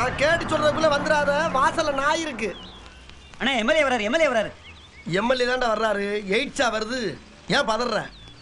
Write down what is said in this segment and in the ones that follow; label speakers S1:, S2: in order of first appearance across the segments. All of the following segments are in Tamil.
S1: நான் கேட்டு சொல்றதுக்குள்ள வந்துடாத வாசல்ல நாய் இருக்கு
S2: அண்ணா எம்எல்ஏ வராரு எம்எல்ஏ வராரு
S1: எம்எல்ஏ தான்டா வர்றாரு எயிட்ஸா வருது ஏன் பதற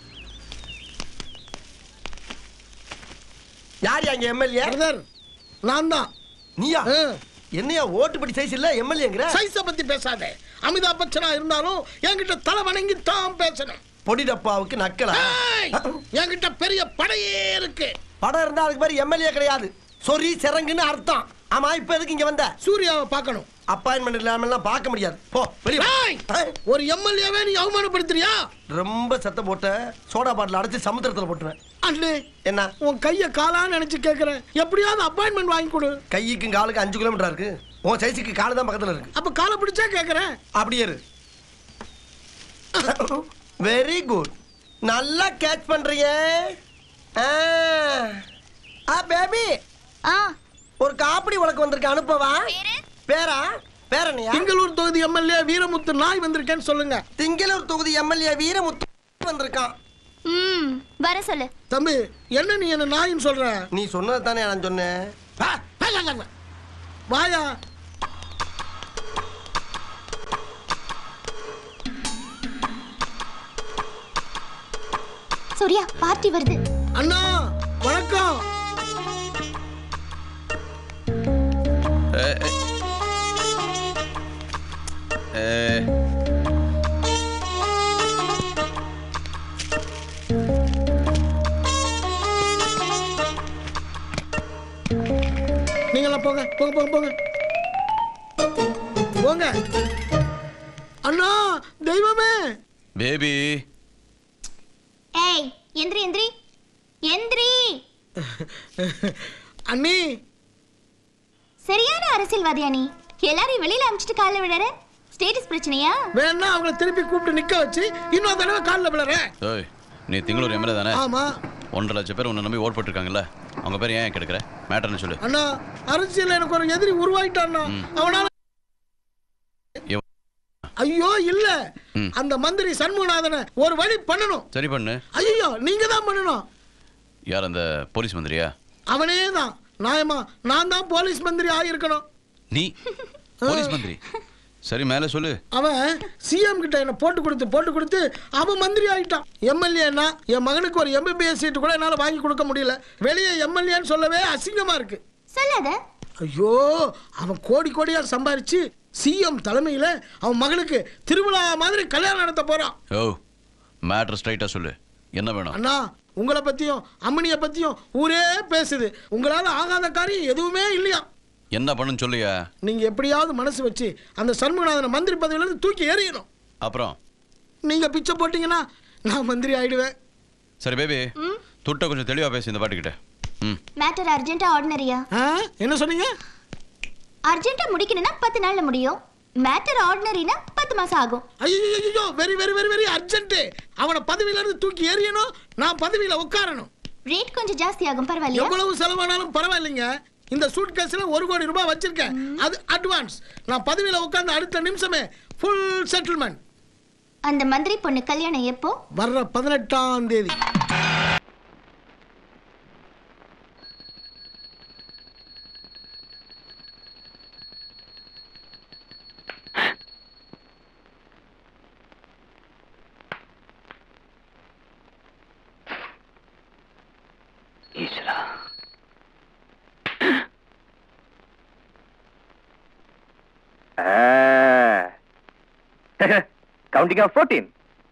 S1: யார் அங்க எம்எல்ஏ
S3: பிரதர் நான் தான்
S1: நீயா என்னையா ஓட்டுப்படி சைஸ் இல்ல எம்எல்ஏங்கிற
S3: சைஸ பத்தி பேசாதே அமிதாப் பச்சனா இருந்தாலும் என்கிட்ட தலை வணங்கி தான் பேசணும்
S1: பொடி டப்பாவுக்கு நக்கலா
S3: ஏய், என்கிட்ட பெரிய படையே இருக்கு
S1: படம் இருந்தா அதுக்கு மாதிரி எம்எல்ஏ கிடையாது சொறி சிறங்குன்னு அர்த்தம் ஆமா இப்ப எதுக்கு இங்க வந்த
S3: சூர்யாவை பார்க்கணும்
S1: அப்பாயின்மெண்ட் இல்லாமலாம் பார்க்க முடியாது போ வெளிய போ.
S3: ஏய்,
S1: ஏய்,
S3: ஒரு எம்எல்ஏவே நீ அவமானப்படுத்துறியா
S1: ரொம்ப சத்தம் போட்ட சோடா பாட்டில் அடைச்சு சமுத்திரத்துல போட்டுருவேன்
S3: அண்ணே
S1: என்ன
S3: உன் கைய காலான்னு நினைச்சு கேக்குறேன் எப்படியாவது அப்பாயின்மெண்ட் வாங்கி கொடு
S1: கைக்கும் காலுக்கு அஞ்சு கிலோமீட்டர் இருக்கு உன் சைஸுக்கு காலு தான் பக்கத்துல இருக்கு
S3: அப்ப காலை பிடிச்சா கேக்குறேன்
S1: அப்படியே இரு வெரி குட் நல்லா கேட்ச் பண்றீங்க ஆ. ஆ பேபி
S4: ஆ
S1: ஒரு காப்பிடி உனக்கு வந்திருக்கு அனுப்பவா பேரா பேரனையா
S3: திங்களூர் தொகுதி எம்எல்ஏ வீரமுத்து நாய் வந்திருக்கேன்னு சொல்லுங்க
S1: திங்களூர் தொகுதி எம்எல்ஏ வீரமுத்து வந்திருக்கான்
S4: ம் வர சொல்லு
S3: தம்பி என்ன நீ என்ன நாயின்னு சொல்ற
S1: நீ சொன்னது தானே நான் சொன்னேன்
S3: ஆ, ஆ, ஆ, ஆ. வாயா
S4: சூர்யா பார்ட்டி வருது
S3: அண்ணா வணக்கம் நீங்களாம் போங்க போங்க போங்க போங்க போங்க அண்ணா தெய்வமே
S5: பேபி
S4: ஏய் எந்திரி எந்திரி எந்திரி
S3: அண்ணி
S4: சரியான அரசியல்வாதியா நீ எல்லாரையும் வெளியில அமிச்சிட்டு காலைல விடுற ஸ்டேட்டஸ் பிரச்சனையா
S3: வேணா அவங்கள திருப்பி கூப்பிட்டு நிக்க வச்சு இன்னொரு தடவை காலில் விழுறேன்
S5: ஓய் நீ திங்களூர் எம்எல்ஏ தானே
S3: ஆமா
S5: ஒன்றரை லட்சம் பேர் உன்னை நம்பி ஓட் போட்டிருக்காங்கல்ல அவங்க பேர் ஏன் கெடுக்கிற மேட்டர்னு சொல்லு
S3: அண்ணா அரசியல் எனக்கு ஒரு எதிரி உருவாயிட்டான்னா அவனால
S5: எவ-
S3: ஐயோ இல்ல
S5: ம்.
S3: அந்த மந்திரி சண்முகநாதனை ஒரு வழி பண்ணணும்
S5: சரி பண்ணு
S3: ஐயோ நீங்க தான் பண்ணணும்
S5: யார் அந்த போலீஸ் மந்திரியா
S3: அவனே தான் நியாயமா நான் தான் போலீஸ் மந்திரி ஆகியிருக்கணும்
S5: நீ போலீஸ் மந்திரி சரி மேலே சொல்லு
S3: அவன் சிஎம் கிட்ட என்ன போட்டு கொடுத்து போட்டு கொடுத்து அவன் மந்திரி ஆயிட்டான் எம்எல்ஏன்னா என் மகனுக்கு ஒரு எம்பிபிஎஸ் சீட்டு கூட என்னால வாங்கி கொடுக்க முடியல வெளியே எம்எல்ஏன்னு சொல்லவே அசிங்கமா இருக்கு
S4: சொல்லாத
S3: ஐயோ அவன் கோடி கோடியா சம்பாரிச்சு சிஎம் தலைமையில அவன் மகனுக்கு திருவிழா மாதிரி கல்யாணம் நடத்த போறான்
S5: ஓ மேட்ரு ஸ்ட்ரைட்டாக சொல்லு என்ன வேணும்
S3: அண்ணா உங்களை பத்தியும் அம்மனிய பத்தியும் ஊரே பேசுது உங்களால ஆகாத காரியம் எதுவுமே இல்லையா
S5: என்ன பண்ணுன்னு சொல்லியா
S3: நீங்க எப்படியாவது மனசு வச்சு அந்த சண்முகநாதனை மந்திரி பதவியில இருந்து தூக்கி எறியணும்
S5: அப்புறம்
S3: நீங்க பிச்சை போட்டீங்கன்னா நான் மந்திரி ஆயிடுவேன்
S5: சரி பேபி துட்ட கொஞ்சம் தெளிவாக பேசு இந்த பாட்டுக்கிட்ட ம்
S4: மேட்டர் அர்ஜென்ட்டா ஆர்டினரியா
S3: ஆ? என்ன சொன்னீங்க
S4: அர்ஜென்ட்டா முடிக்கணும்னா பத்து நாள்ல முடியும் மேட்டர் ஆர்டினரினா பத்து மாசம் ஆகும்
S3: ஐயோ very very very very urgent அவனை பதவியில இருந்து தூக்கி எறியணும் நான் பதவியில உட்காரணும்
S4: ரேட் கொஞ்சம் ஜாஸ்தி ஆகும் பரவாயில்லையா
S3: எவ்வளவு செலவானாலும் பரவாயில்லைங்க இந்த சூட் கேஸ்ல ஒரு கோடி ரூபாய் வச்சிருக்கேன் அது அட்வான்ஸ் நான் பதவியில உட்கார்ந்த அடுத்த நிமிஷமே ஃபுல் செட்டில்மெண்ட்
S4: அந்த மந்திரி பொண்ணு கல்யாணம் எப்போ
S3: வர்ற பதினெட்டாம் தேதி
S6: கவுண்டிங் ஆஃப் ஃபோர்டீன்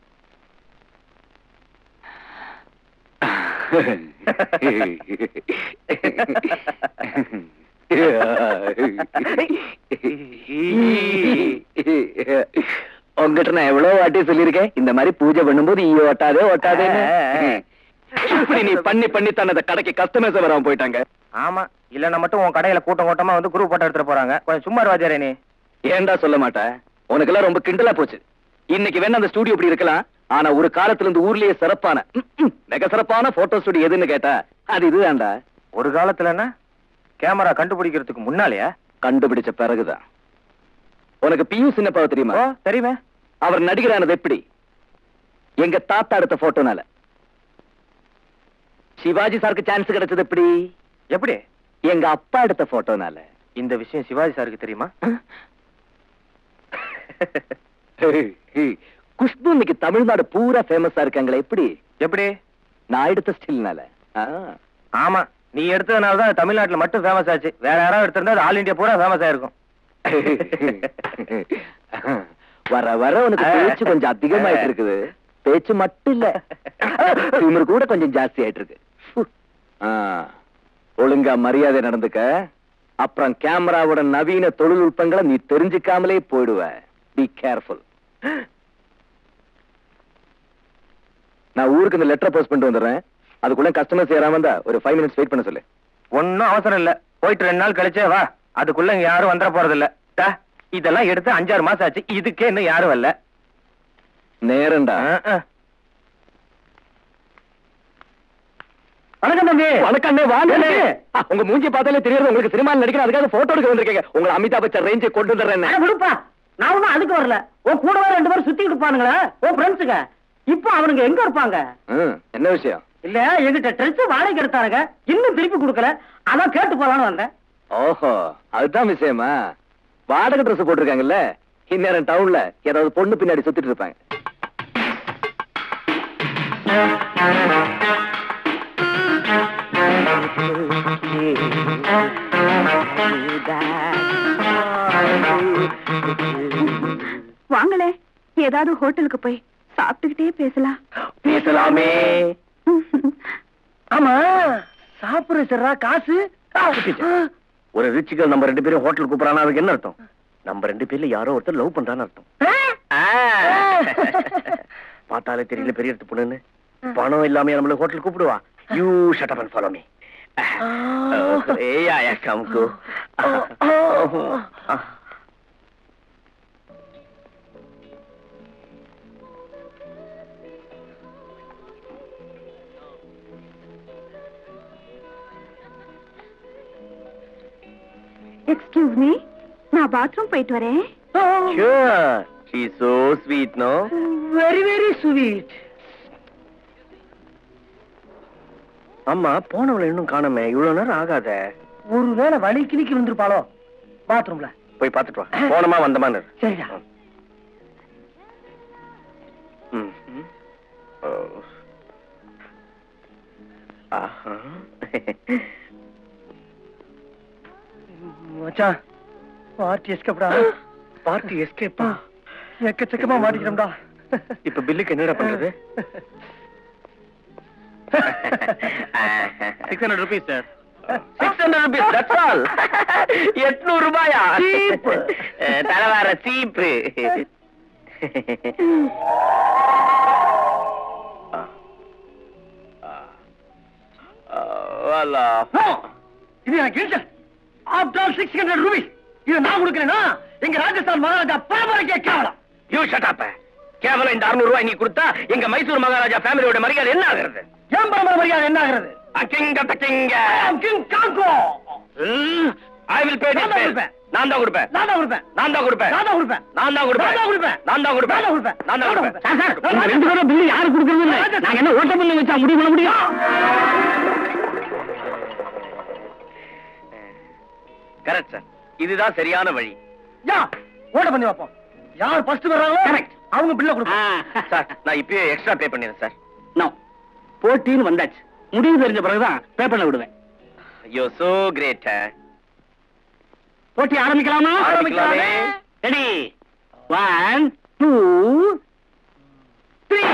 S6: உங்ககிட்ட நான் எவ்வளவு வாட்டி சொல்லியிருக்கேன் இந்த மாதிரி பூஜை பண்ணும்போது ஈ ஒட்டாதே ஒட்டாதேன்னு இப்படி நீ பண்ணி பண்ணி தான் அந்த கடைக்கு கஸ்டமர்ஸ் வராம போயிட்டாங்க
S7: ஆமா இல்லன்னா மட்டும் உன் கடையில கூட்டம் கூட்டமா வந்து குரூப் போட்டோ எடுத்துட்டு போறாங்க கொஞ்சம் சும்மா வாஜாரே நீ
S6: ஏன்டா சொல்ல மாட்டேன் உனக்கெல்லாம் ரொம்ப கிண்டலா போச்சு இன்னைக்கு வேணா அந்த ஸ்டுடியோ இப்படி இருக்கலாம் ஆனா ஒரு காலத்துல இந்த ஊர்லயே சிறப்பான ம், ம், மிக சிறப்பான போட்டோ ஸ்டுடியோ எதுன்னு கேட்டா அது இதுதான்டா
S7: ஒரு காலத்துலன்னா கேமரா கண்டுபிடிக்கிறதுக்கு முன்னாலயா
S6: கண்டுபிடிச்ச பிறகுதான் உனக்கு பியூ சின்னப்பாவை தெரியுமா
S7: ஓ தெரியுமே
S6: அவர் நடிகரானது எப்படி எங்க தாத்தா எடுத்த போட்டோனால சிவாஜி சாருக்கு சான்ஸ் கிடைச்சது எப்படி
S7: எப்படி
S6: எங்க அப்பா எடுத்த போட்டோனால
S7: இந்த விஷயம் சிவாஜி சாருக்கு தெரியுமா
S6: குஷ்பு இன்னைக்கு தமிழ்நாடு பூரா ஃபேமஸா இருக்காங்களே எப்படி
S7: எப்படி
S6: நான் எடுத்த ஸ்டில்னால
S7: ஆமா நீ எடுத்ததுனால தான் தமிழ்நாட்டுல மட்டும் ஃபேமஸ் ஆச்சு வேற யாராவது எடுத்திருந்தா அது ஆல் இந்தியா பூரா ஃபேமஸ் ஆயிருக்கும்
S6: வர வர உனக்கு பேச்சு கொஞ்சம் அதிகமாயிட்டு இருக்குது பேச்சு மட்டும் இல்ல திமிரு கூட கொஞ்சம் ஜாஸ்தி ஆயிட்டு இருக்கு ஆ, ஒழுங்கா மரியாதை நடந்துக்க அப்புறம் கேமராவோட நவீன தொழில்நுட்பங்களை நீ தெரிஞ்சுக்காமலே போயிடுவ பி கேர்ஃபுல் நான் ஊருக்கு இந்த லெட்டர் போஸ்ட் பண்ணிட்டு வந்துடுறேன் அதுக்குள்ள கஸ்டமர்ஸ் ஏறாம இருந்தா ஒரு ஃபைவ் மினிட்ஸ் வெயிட் பண்ண சொல்லு
S7: ஒன்னும் அவசரம் இல்ல போயிட்டு ரெண்டு நாள் கழிச்சே வா அதுக்குள்ள இங்க யாரும் வந்துட போறது இல்ல டா, இதெல்லாம் எடுத்து அஞ்சாறு மாசம் ஆச்சு இதுக்கே இன்னும் யாரும் வரல
S6: நேரம்டா
S7: வணக்கம் தம்பி
S6: வணக்கம் அண்ணே, வாங்க அண்ணே. ஆ, உங்க மூஞ்சி பார்த்தாலே தெரியாது உங்களுக்கு சினிமாவில் நடிக்கிற அதுக்காக போட்டோ எடுக்க வந்திருக்கீங்க உங்களை அமிதாப் பச்சன் ரேஞ்சே கொண்டு வந்துடுறேன்
S8: விடுப்பா நான் ஒண்ணும் அதுக்கு வரல உன் கூடவே ரெண்டு பேரும் சுத்தி இருப்பானுங்களே உன் ஃப்ரெண்ட்ஸுங்க இப்போ அவனுங்க எங்க இருப்பாங்க
S6: என்ன விஷயம்
S8: இல்ல எங்கிட்ட ட்ரெஸ் வாடகைக்கு எடுத்தானுங்க இன்னும் திருப்பி கொடுக்கல அதான் கேட்டு போலான்னு வந்தேன்
S6: ஓஹோ அதுதான் விஷயமா வாடகை ட்ரெஸ் போட்டிருக்காங்கல்ல இந்நேரம் டவுன்ல ஏதாவது பொண்ணு பின்னாடி சுத்திட்டு இருப்பாங்க
S9: வாங்களே ஏதாவது ஹோட்டலுக்கு போய் சாப்பிட்டுக்கிட்டே பேசலாம்
S7: பேசலாமே ஆமா சாப்பிடுற சரிடா காசு ஒரு ரிச் கேர்ள் நம்ம ரெண்டு பேரும் ஹோட்டல் கூப்பிடறானா அதுக்கு என்ன அர்த்தம் நம்ம ரெண்டு பேர்ல யாரோ ஒருத்தர் லவ் பண்றான்னு அர்த்தம் பார்த்தாலே தெரியல பெரிய இடத்து பொண்ணுன்னு பணம் இல்லாம நம்மள ஹோட்டல் கூப்பிடுவா you shut up and follow me ஏய் ஆயா கம் கோ
S9: எக்ஸ்கியூஸ் மீ நான் பாத்ரூம் போயிட்டு வரேன்
S7: Sure. She's so sweet, no?
S8: Very very sweet
S7: அம்மா போனவளை இன்னும் காணோமே இவ்வளவு நேரம் ஆகாத
S8: ஒருவேளை வலி கிளிக்கு வந்திருப்பாளோ பாத்ரூம்ல
S7: போய் பார்த்துட்டு வா போனமா வந்தமான்னு இரு.
S8: சரிடா
S7: ம். ம். ஓ. ஆஹா.
S8: மச்சான் பார்ட்டி எஸ்கேப்டா
S7: பார்ட்டி எஸ்கேப்பா
S8: எக்கச்சக்கமா மாட்டிக்கிறோம்டா
S7: இப்ப பில்லுக்கு என்னடா பண்றது six hundred rupees sir six hundred rupees that's all எட்நூறு ரூபாயா
S8: Cheap.
S7: தலைவார சீப்பு
S8: இது எனக்கு insult after all six hundred rupees இது நான் கொடுக்கறேன்னா எங்க ராஜஸ்தான் மகாராஜா பரம்பரைக்கே கேவலம்
S7: யூ ஷட் அப் கேவலம் இந்த 600 ரூபாய் நீ கொடுத்தா எங்க மைசூர் மகாராஜா ஃபேமிலியோட மரியாதை என்ன ஆகுறது
S8: ஏன் பரம்பரை மரியாதை என்ன ஆகிறது
S7: அக்கிங்க தக்கிங்க
S8: கிங் காங்கோ
S7: ஐ வில் பே
S8: நான் தான் கொடுப்பேன்.
S7: நான் தான் கொடுப்பேன்
S8: நான் தான் கொடுப்பேன்
S7: நான் தான் கொடுப்பேன்
S8: நான் தான் கொடுப்பேன்
S7: நான் தான் கொடுப்பேன்
S8: நான் தான் கொடுப்பேன்.
S7: நான் தான் கொடுப்பேன்
S8: நான் தான் கொடுப்பேன்.
S7: நான் தான் கொடுப்பேன்
S8: சார், சார்,
S7: உங்க
S8: நான்
S7: ரெண்டு பேரும் பில்லு யாரு கொடுக்கறது இல்ல நாங்க என்ன ஓட்ட பில்லு வச்சா முடிவு பண்ண முடியும் கரெக்ட் சார் இதுதான் சரியான வழி
S8: யா ஓட்ட பண்ணி வைப்போம் யார் ஃபர்ஸ்ட் வர்றாங்களோ
S7: Correct.
S8: அவங்க பில்ல கொடுப்போம்
S7: சார் நான் இப்பயே எக்ஸ்ட்ரா பே பண்ணிடுறேன் சார்
S2: நோ போட்டின்னு வந்தாச்சு முடிவு தெரிஞ்ச பிறகுதான் பே பண்ண விடுவேன்
S7: ஐயோ சோ கிரேட்
S2: போட்டி ஆரம்பிக்கலாமா
S7: ஆரம்பிக்கலாமே.
S2: ரெடி ஒன் டூ த்ரீ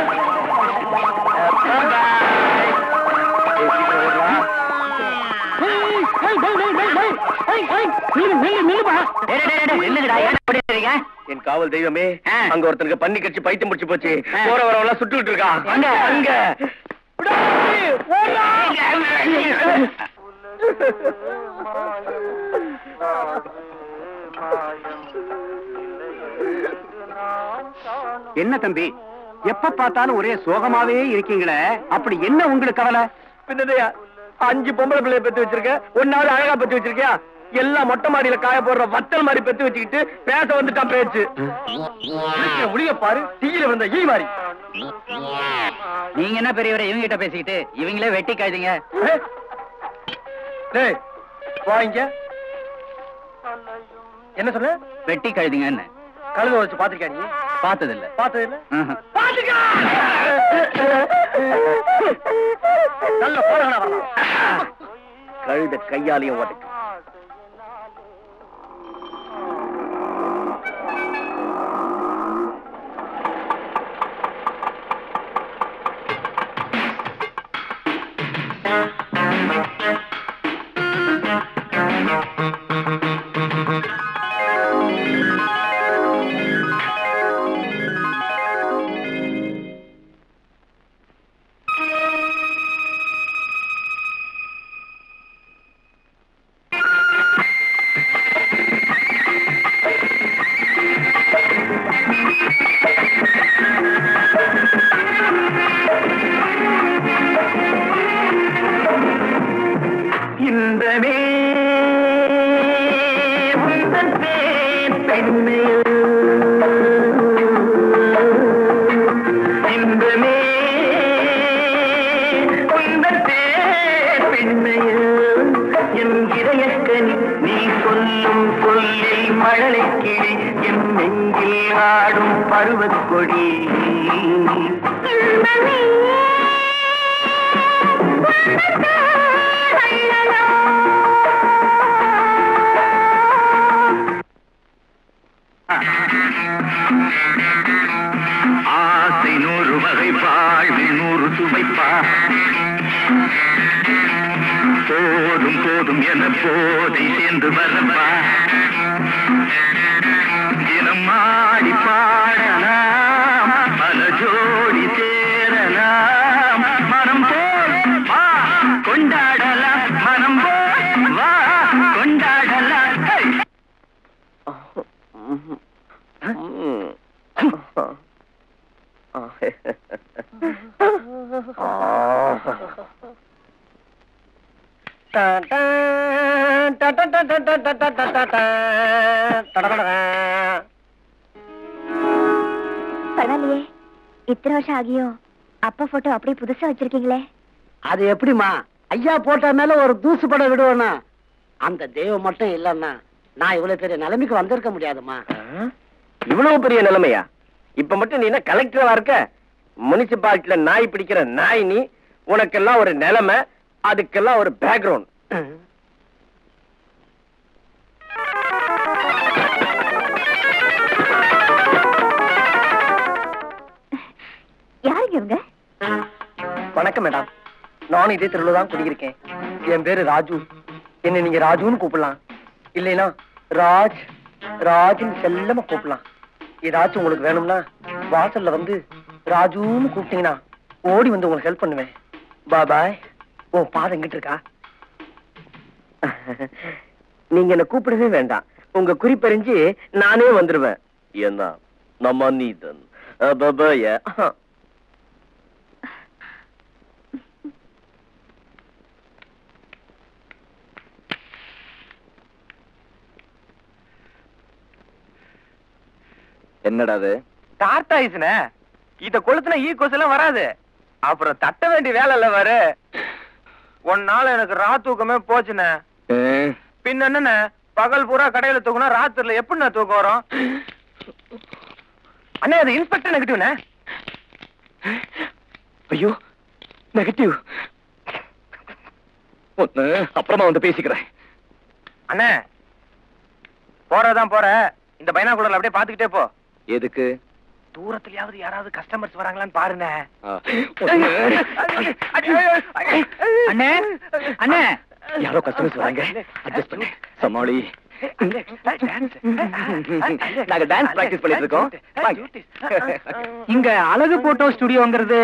S7: என் காவல் தெய்வமே
S2: ஆ.
S7: அங்க ஒருத்தனுக்கு பண்ணி கட்சி பைத்தியம் முடிச்சு போச்சு
S2: ஆ.
S7: போற வரவெல்லாம் சுட்டுக்கிட்டு இருக்கான்
S2: எங்க?
S7: அங்க
S2: என்ன தம்பி எப்ப பார்த்தாலும் ஒரே சோகமாவே இருக்கீங்களே அப்படி என்ன உங்களுக்கு கவலை
S7: பின்னதையா அஞ்சு பொம்பளை பிள்ளைய பெத்து வச்சிருக்க ஒன்னாவது அழகா பெத்து வச்சிருக்கியா எல்லாம் மொட்டை மாடியில காய போடுற வத்தல் மாதிரி பெத்து வச்சுக்கிட்டு பேச வந்துட்டான் பேச்சு முடிய பாரு தீயில வந்த ஈ மாதிரி
S2: நீங்க என்ன பெரியவரை இவங்க கிட்ட பேசிக்கிட்டு இவங்களே வெட்டி காய்தீங்க
S7: டேய் வாங்க
S8: என்ன சொன்ன
S2: வெட்டி கழுதிங்கன்னு
S8: கழுத வச்சு பாத்திருக்கியா நீ
S2: பார்த்ததில்ல
S8: பார்த்தது இல்ல
S2: ஆஹா.
S8: நல்ல போறகனா வரலாம் கழுத கையாலையும் உதைக்கும்
S2: இன்பமே உந்தன் பேர் பெண்ணே இன்பமே உந்தன் பேர் பெண்ணே என் இதயக்கனி நீ சொல்லும் சொல்லில் மழலை கிளி என் நெஞ்சில் ஆடும் பருவக் கொடி ஆசை நூறு வகை வாழ்வில் நூறு சுவைப்பா போதும் போதும் என போதை சேர்ந்து வரப்பா தினம் ஆடி பாடலாம் பல ஜோடி சேரலாம் மனம் போல் வா கொண்டாடலாம் மனம் போல் வா கொண்டாடலாம் ஹே!
S9: பரவாயில்லையே இத்தனை வருஷம் ஆகியும் அப்பா போட்டோ அப்படியே புதுசா வச்சிருக்கீங்களே
S7: அது எப்படிமா ஐயா போட்ட மேல ஒரு தூசு படம் விடுவேனா அந்த தெய்வம் மட்டும் இல்லன்னா நான் இவ்வளவு பெரிய நிலைமைக்கு வந்திருக்க முடியாதுமா
S8: இவ்வளவு பெரிய நிலைமையா இப்ப மட்டும் நீ என்ன கலெக்டரா இருக்க முனிசிபாலிட்டில நாய் பிடிக்கிற நாய் நீ உனக்கெல்லாம் ஒரு நிலைமை அதுக்கெல்லாம் ஒரு பேக்ரவுண்ட்
S9: யாருங்க இவங்க
S8: வணக்கம் மேடம் நானும் இதே தெருவில் தான் குடியிருக்கேன் என் பேரு ராஜு என்ன நீங்க ராஜுன்னு கூப்பிடலாம் இல்லைனா ராஜ் ராஜுன்னு செல்லமா கூப்பிடலாம் ஏதாச்சும் உங்களுக்கு வேணும்னா வாசல்ல வந்து ராஜுன்னு கூப்பிட்டீங்கன்னா ஓடி வந்து உங்களுக்கு ஹெல்ப் பண்ணுவேன் பா பாய் உன் பாதம் எங்கிட்டு இருக்கா நீங்க என்ன கூப்பிடவே வேண்டாம் உங்க குறிப்பறிஞ்சு நானே வந்துருவேன் என்ன நம்ம நீதன் பபாய
S6: என்னடா அது
S8: டார்டாயிஸ்னே இத கொளுத்துனா ஈ கொசெல்லாம் வராது அப்புறம் தட்ட வேண்டிய வேலை இல்ல வரு நாள் எனக்கு ரா தூக்கமே போச்சுண்ணே பின்ன என்னண்ணே பகல் பூரா கடையில தூக்குனா ராத்திரில எப்படிண்ணே தூக்கம் வரும் அண்ணே அது இன்ஸ்பெக்டர் நெகட்டிவ்ண்ணே
S6: ஐயோ நெகட்டிவ் ஒண்ணு அப்புறமா வந்து பேசிக்கிறேன்
S8: அண்ணே போறதான் போற இந்த பைனாகுலர்ல அப்படியே பாத்துக்கிட்டே போ
S6: எதுக்கு
S8: தூரத்துலயாவது யாராவது கஸ்டமர்ஸ் வராங்களான்னு பாருண்ணே
S6: ஆ, ஒண்ணு.
S8: அண்ணே அண்ணே
S6: யாரோ கஸ்டமர்ஸ் வராங்க அட்ஜஸ்ட் பண்ணு சமாளி நாங்க டான்ஸ் பிராக்டிஸ் பண்ணிட்டு இருக்கோம் வாங்க.
S8: இங்க அழகு போட்டோ ஸ்டுடியோங்கிறது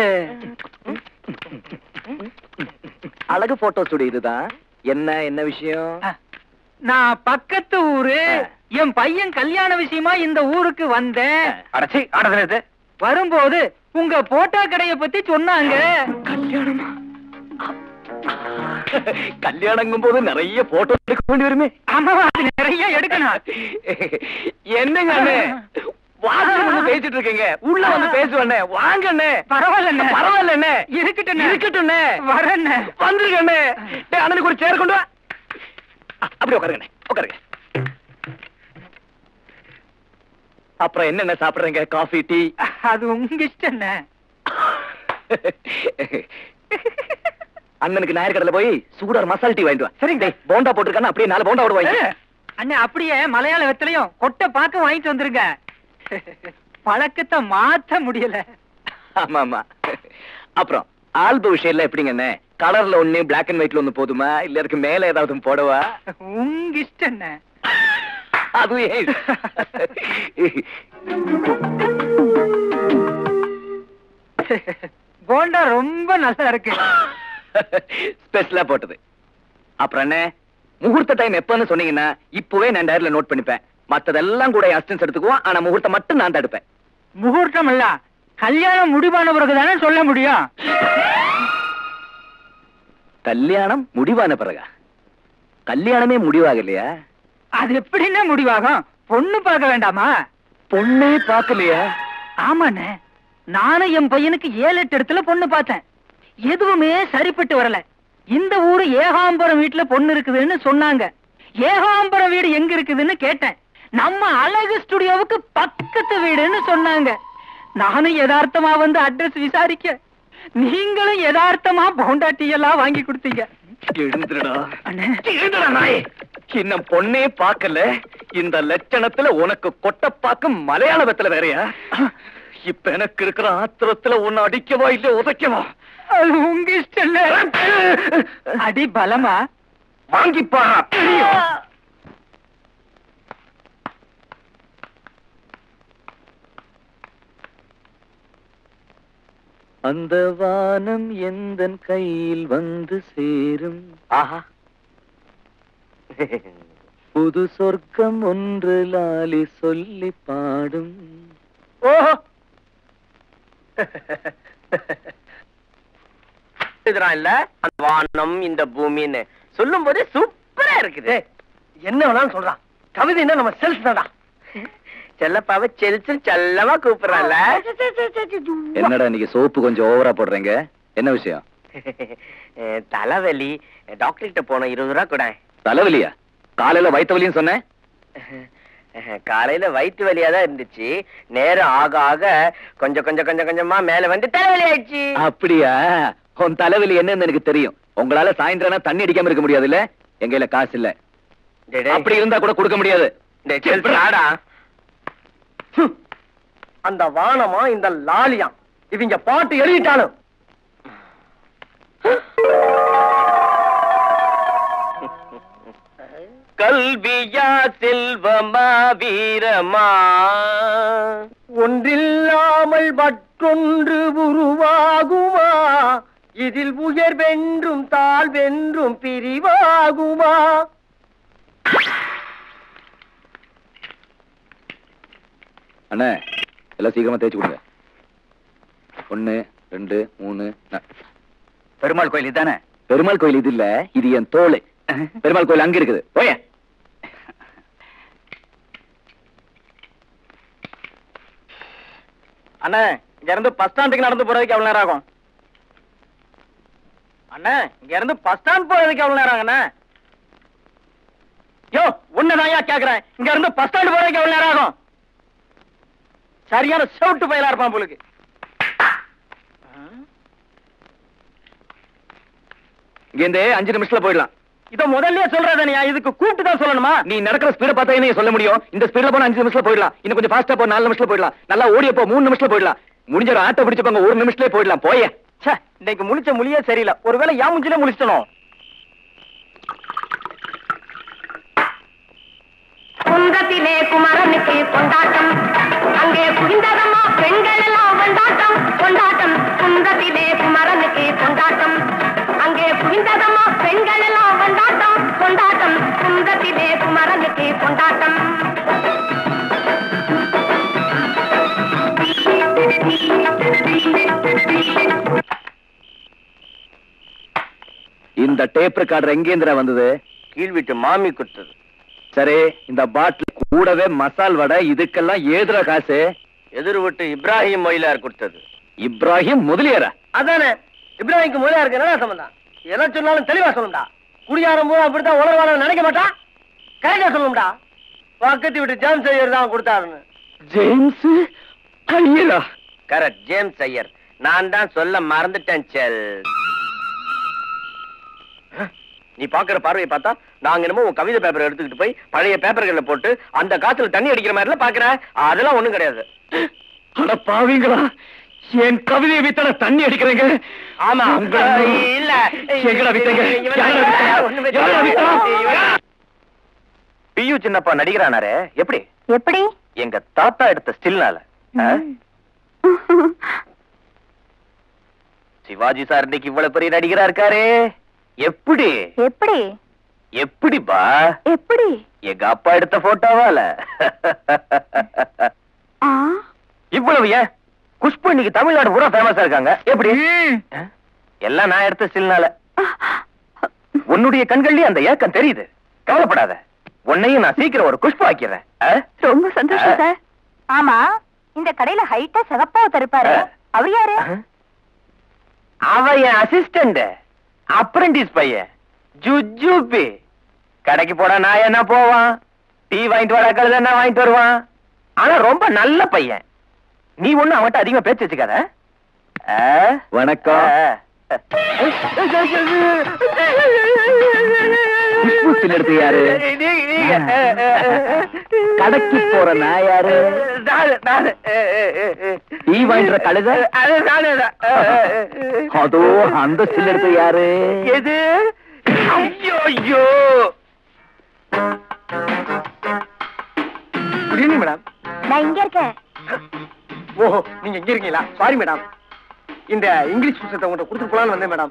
S6: அழகு போட்டோ ஸ்டுடியோ இதுதான் என்ன என்ன விஷயம்
S8: நான் பக்கத்து ஊரு என் பையன் கல்யாண விஷயமா இந்த ஊருக்கு வந்தேன் அடச்சி ஆடது வரும்போது உங்க போட்டோ கடைய பத்தி சொன்னாங்க
S6: கல்யாணமா கல்யாணங்கும் போது நிறைய போட்டோ எடுக்க வேண்டி வருமே
S8: ஆமா அது நிறைய எடுக்கணும்
S6: என்னங்க அண்ணே வாசல்ல வந்து பேசிட்டு இருக்கீங்க உள்ள வந்து பேசுவேண்ணே வாங்க அண்ணே
S8: பரவாயில்ல
S6: பரவாயில்ல அண்ணே
S8: இருக்கட்டும்
S6: இருக்கட்டும் அண்ணே
S8: வரேன்
S6: வந்துருங்க அண்ணே டேய், அண்ணனுக்கு ஒரு சேர் கொண்டு வா அ, அப்படியே உட்காருங்க அண்ணே உட்காருங்க அப்புறம் என்னென்ன சாப்பிடுறீங்க காஃபி டீ
S8: அது உங்க இஷ்டம் என்ன
S6: அண்ணனுக்கு நாயர் கடையில போய் சூடார் மசால் டீ வாங்கிட்டு வா சரிங்க போண்டா போட்டிருக்கானே அப்படியே நாலு போண்டா விட வாங்கி
S8: அண்ணே அப்படியே மலையாள வெத்தலையும் கொட்டை பாக்க வாங்கிட்டு வந்துருங்க பழக்கத்தை மாத்த முடியல
S6: ஆமா ஆமா அப்புறம் ஆல்பம் விஷயம்ல எப்படிங்க அண்ணே கலர்ல ஒண்ணு பிளாக் அண்ட் ஒயிட்ல ஒண்ணு போதுமா இல்ல அதுக்கு மேல ஏதாவது போடவா
S8: உங்க இஷ்டம் என்ன
S6: அதுவும் ஏன்
S8: போண்டா ரொம்ப நல்லா இருக்கு
S6: ஸ்பெஷலா போட்டது அப்புறம் என்ன முகூர்த்த டைம் எப்பன்னு சொன்னீங்கன்னா இப்பவே நான் டயர்ல நோட் பண்ணிப்பேன் மத்ததெல்லாம் கூட அசிஸ்டன்ஸ் எடுத்துக்குவோம் ஆனா முகூர்த்தம் மட்டும் நான் தடுப்பேன்
S8: முகூர்த்தம் இல்ல கல்யாணம் முடிவான பிறகு தானே சொல்ல முடியும்
S6: கல்யாணம் முடிவான பிறகா கல்யாணமே முடிவாகலையா
S8: அது எப்படின்னா முடிவாகும் பொண்ணு பார்க்க வேண்டாமா
S6: பொண்ணே பார்க்கலையா
S8: ஆமாண்ணே நானும் என் பையனுக்கு ஏழு எட்டு இடத்துல பொண்ணு பார்த்தேன் எதுவுமே சரிப்பட்டு வரல இந்த ஊரு ஏகாம்பரம் வீட்டுல பொண்ணு இருக்குதுன்னு சொன்னாங்க ஏகாம்பரம் வீடு எங்க இருக்குதுன்னு கேட்டேன் நம்ம அழகு ஸ்டுடியோவுக்கு பக்கத்து வீடுன்னு சொன்னாங்க நானும் யதார்த்தமா வந்து அட்ரஸ் விசாரிக்க நீங்களும் யதார்த்தமா போண்டா டீ எல்லாம் வாங்கி கொடுத்தீங்க
S6: எழுந்துடா
S8: அண்ணே
S6: எழுந்துடா நாயே இன்னும் பொண்ணே பார்க்கல இந்த லட்சணத்துல உனக்கு கொட்டப்பாக்கு மலையாள வெத்தல வேறயா இப்ப எனக்கு இருக்கிற ஆத்திரத்துல உன்னை அடிக்கவா இல்ல உதைக்கவா
S8: அது உங்க இஷ்டம் இல்ல அடி பலமா
S6: வாங்கிப்பா அந்த வானம் எந்த கையில் வந்து சேரும்
S7: ஆஹா
S6: புது சொர்க்கம் ஒன்று லாலி சொல்லி பாடும்
S7: ஓஹோ இதுதான் இல்ல அந்த வானம் இந்த பூமின்னு சொல்லும் போதே சூப்பரா இருக்குது
S8: என்ன வேணாலும் சொல்றான் கவிதைன்னா நம்ம செல்ஃப் தான்டா
S7: செல்லப்பாவ செல்சு செல்லமா கூப்பிடுறான்ல
S6: என்னடா இன்னைக்கு சோப்பு கொஞ்சம் ஓவரா போடுறீங்க என்ன விஷயம்
S7: தலைவலி டாக்டர் கிட்ட போனோம் இருபது ரூபா கூட
S6: தலைவலியா காலையில வயிற்று வலின்னு சொன்னேன்
S7: காலையில வயிற்று வலியா தான் இருந்துச்சு நேரம் ஆக ஆக கொஞ்சம் கொஞ்சம் கொஞ்சம் கொஞ்சமா மேல வந்து தலைவலி ஆயிடுச்சு
S6: அப்படியா உன் தலைவலி என்னன்னு எனக்கு தெரியும் உங்களால சாயந்தரம் தண்ணி அடிக்காம இருக்க முடியாதுல்ல எங்க கையில காசு இல்ல
S7: டேய், டேய்.
S6: அப்படி இருந்தா கூட கொடுக்க முடியாது
S7: டேய், செல்சு, ஆடா
S8: அந்த வானமா இந்த லாலியா இவங்க பாட்டு எழுதிட்டாலும்
S7: கல்வியா செல்வமா வீரமா
S8: ஒன்றில்லாமல் மற்றொன்று உருவாகுமா இதில் உயர்வென்றும் தாழ்வென்றும் பிரிவாகுமா
S6: அண்ணே எல்லாம் சீக்கிரமா தேய்ச்சி கொடுங்க ஒண்ணு ரெண்டு மூணு நா-
S2: பெருமாள் கோயில் இதானே
S6: பெருமாள் கோயில் இது இல்ல இது என் தோல் பெருமாள் கோயில் அங்க இருக்குது போய
S7: அண்ணா இங்க இருந்து பஸ் ஸ்டாண்டுக்கு நடந்து போறதுக்கு எவ்வளவு நேரம் ஆகும் அண்ணா இங்க இருந்து பஸ் ஸ்டாண்ட் போறதுக்கு எவ்வளவு நேரம் ஆகுண்ணா யோ உன்னதான் கேக்குறேன் இங்க இருந்து பஸ் ஸ்டாண்ட் போறதுக்கு எவ்வளவு நேரம் ஆகும் சரியான சவுட்டு பயிலா இருப்பான் போலுக்கு
S6: இங்க இருந்து அஞ்சு நிமிஷத்துல போயிடலாம்
S7: இத முதல்லயே சொல்றதனியா இதுக்கு கூப்பிட்டு தான் சொல்லணுமா
S6: நீ நடக்கிற ஸ்பீட பார்த்தா என்ன சொல்ல முடியும் இந்த ஸ்பீட்ல போனா அஞ்சு நிமிஷத்துல போயிடலாம் இன்னும் கொஞ்சம் ஃபாஸ்டா போ நாலு நிமிஷத்துல போயிடலாம் நல்லா ஓடிய போ மூணு நிமிஷத்துல போயிடலாம் முடிஞ்ச ஒரு ஆட்டோ பிடிச்சப்பாங்க ஒரு நிமிஷத்துல போயிடலாம் போய
S7: ச்சே இன்னைக்கு முழிச்ச முழியே சரியில்லை ஒருவேளை ஏன் முஞ்சிலே முழிச்சிட்டணும்
S10: குந்தத்திலே குமரனுக்கு கொண்டாட்டம் அங்கே குவிந்ததம்மா பெண்கள் எல்லாம் கொண்டாட்டம் கொண்டாட்டம் குந்தத்திலே குமரனுக்கு கொண்டாட்டம் அங்கே குவிந்ததம்மா பெண்கள் எல்லாம் கொண்டாட்டம் கொண்டாட்டம் குந்தத்திலே குமரனுக்கு கொண்டாட்டம்
S6: இந்த டேப் ரெக்கார்டர் எங்கேந்திரா வந்தது
S7: கீழ் வீட்டு மாமி கொடுத்தது
S6: சரி இந்த பாட்டில் கூடவே மசால் வடை இதுக்கெல்லாம் ஏதுற காசு
S7: எதிர் வீட்டு இப்ராஹிம் மொயிலார் கொடுத்தது
S6: இப்ராஹிம் முதலியாரா
S8: அதானே இப்ராஹிம்க்கு முதலியா இருக்கு என்ன சம்பந்தம் எதை சொன்னாலும் தெளிவா சொல்லும்டா குடியாரம் போது அப்படித்தான் உலக நினைக்க மாட்டான் கரெக்டா சொல்லும்டா பக்கத்து விட்டு ஜாம் செய்யர் தான் கொடுத்தாருன்னு
S7: ஜேம்ஸ் ஐயரா
S2: கரெக்ட் ஜேம்ஸ் ஐயர் நான் தான் சொல்ல மறந்துட்டேன் செல் நீ பாக்குற பார்வையை பார்த்தா நாங்க என்னமோ உன் கவிதை பேப்பர் எடுத்துக்கிட்டு போய் பழைய பேப்பர்கள்ல போட்டு அந்த காத்துல தண்ணி அடிக்கிற மாதிரில பாக்குற அதெல்லாம் ஒண்ணும் கிடையாது
S7: அட பாவீங்களா என் கவிதையை வித்தன தண்ணி அடிக்கிறீங்க
S2: ஆமா
S7: உங்களை
S2: இல்ல
S7: எங்கடா வித்தீங்க?
S2: இவன்
S7: யாரா வித்தா?
S2: ஒண்ணுமே
S7: யாரா வித்தா?
S2: தெரியாது. பியு சின்னப்பா நடிகரானாரே எப்படி
S9: எப்படி
S2: எங்க தாத்தா எடுத்த ஸ்டில்னால சிவாஜி சார் இன்னைக்கு இவ்வளவு பெரிய நடிகரா இருக்காரே எப்படி
S9: எப்படி
S2: எப்படிப்பா
S9: எப்படி
S2: எங்க அப்பா எடுத்த போட்டோவால
S9: ஆ
S2: இவ்வளவு ஏன் குஷ்பு இன்னைக்கு தமிழ்நாடு பூரா ஃபேமஸா இருக்காங்க எப்படி அஹ்? எல்லாம் நான் எடுத்த ஸ்டில்னால உன்னுடைய கண்கள்லயே அந்த ஏக்கம் தெரியுது கவலைப்படாத உன்னையும் நான் சீக்கிரம் ஒரு குஷ்பு ஆக்கிறேன் அஹ்?
S9: ரொம்ப சந்தோஷம்
S2: ஆ.
S9: சார் ஆமா இந்த கடையில ஹைட்டா சிகப்பா தருப்பாரு
S2: ஆ.
S9: அவர் யாரு
S2: அஹ்? அவன் என் அசிஸ்டன்ட் அப்ரண்டிஸ் பையன் ஜுஜுபி கடைக்கு போடா நான் என்ன போவான் டீ வாங்கிட்டு வர கழுத என்ன வாங்கிட்டு வருவான் ஆனா ரொம்ப நல்ல பையன் நீ ஒண்ணு அவன்கிட்ட அதிகமா பேச்சு வச்சுக்காத ஆ?
S6: வணக்கம்
S2: ஆ.
S6: குஷ்பு still எடுத்து யாரு?
S2: நீ- நீங்க. ஆ, ஆ, ஆ.
S6: கடைக்கு போற நான் யாரு
S2: நானு, நானு. ஆ, ஆ, ஆ, ஆ.
S6: டீ வாங்கிட்டு கழுத
S2: அது நானே தான். ஆ, ஆ, ஆ.
S6: அதோ அந்த ஸ்டில் எடுத்து யாரு
S2: எது ஐயோ ஐயோ குட் ஈவினிங் மேடம்
S9: நான் இங்க இருக்கேன்
S8: ஓஹோ நீங்க எங்க இருக்கீங்களா சாரி மேடம் இந்த இங்கிலீஷ் புத்தகத்தை உங்கள்கிட்ட கொடுத்துட்டு போலான்னு வந்தேன் madam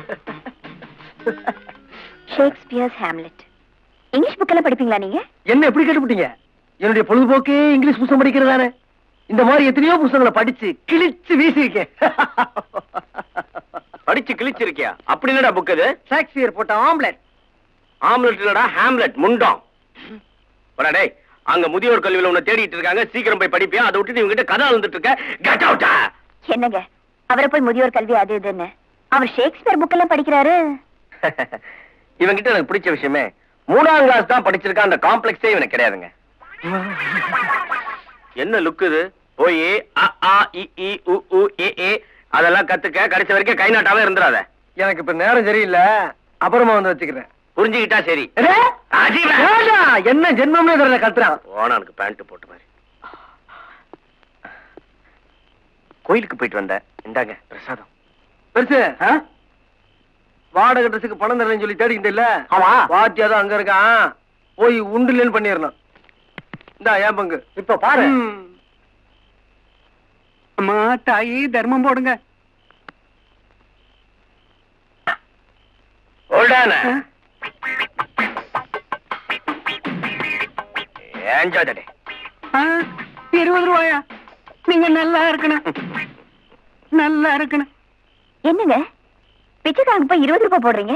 S9: Shakespeare's Hamlet English book எல்லாம் படிப்பீங்களா நீங்க
S8: என்ன எப்படி கேட்டுவிட்டீங்க என்னுடைய பொழுதுபோக்கே இங்கிலீஷ் புத்தகம் படிக்கிறதானே இந்த மாதிரி எத்தனையோ புத்தகங்களை படிச்சு கிழிச்சு வீசியிருக்கேன்
S2: படிச்சு கிழிச்சிருக்கியா அப்படி என்னடா புக் அது
S8: ஷேக்ஸ்பியர் போட்ட ஆம்லெட்
S2: ஆம்லெட் இல்லடா ஹாம்லெட் முண்டம் போடா டேய் அங்க முதியோர் கல்வியில உன்னை தேடிட்டு இருக்காங்க சீக்கிரம் போய் படிப்பியா அதை விட்டுட்டு இவங்க கிட்ட கதை அழுந்துட்டு இருக்க கெட் அவுட்டா
S9: என்னங்க அவரை போய் முதியோர் கல்வி அது இதுன்னு அவர் ஷேக்ஸ்பியர் புக் எல்லாம் படிக்கிறாரு
S2: இவங்கிட்ட எனக்கு பிடிச்ச விஷயமே மூணாம் கிளாஸ் தான் படிச்சிருக்கான் அந்த காம்ப்ளெக்ஸே இவனுக்கு கிடையாதுங்க என்ன லுக் இது போய் அ ஆ இ இ உ உ ஏ ஏ அதெல்லாம் கத்துக்க கடைசி வரைக்கும் கை நாட்டாவே இருந்துடாத
S8: எனக்கு இப்ப நேரம் சரியில்லை அப்புறமா வந்து வச்சுக்கிறேன்
S2: புரிஞ்சுக்கிட்டா சரி அஜீவ.
S8: ஏண்டா, என்ன ஜென்மம்னே தெரியல கத்துறான்
S2: ஓனானுக்கு பேண்ட் போட்ட மாதிரி கோயிலுக்கு போயிட்டு வந்தேன் இந்தாங்க பிரசாதம்
S8: பெருசு வாடகை ட்ரெஸ்ஸுக்கு பணம் தரேன்னு சொல்லி தேடிக்கிட்டு இல்ல
S2: ஆமா.
S8: வாத்தியா தான் அங்க இருக்கான் போய் உண்டுலன்னு பண்ணிடணும் இந்தா ஏன் பங்கு
S2: இப்ப பாரு
S8: ம்.
S7: அம்மா தாயி தர்மம் போடுங்க
S2: ஓல்டான என்ஜாய் த டே
S7: ஆ, இருபது ரூபாயா நீங்க நல்லா இருக்கணும் நல்லா இருக்கணும்
S9: என்னங்க பிச்சைக்காரங்க போய் இருபது ரூபாய் போடுறீங்க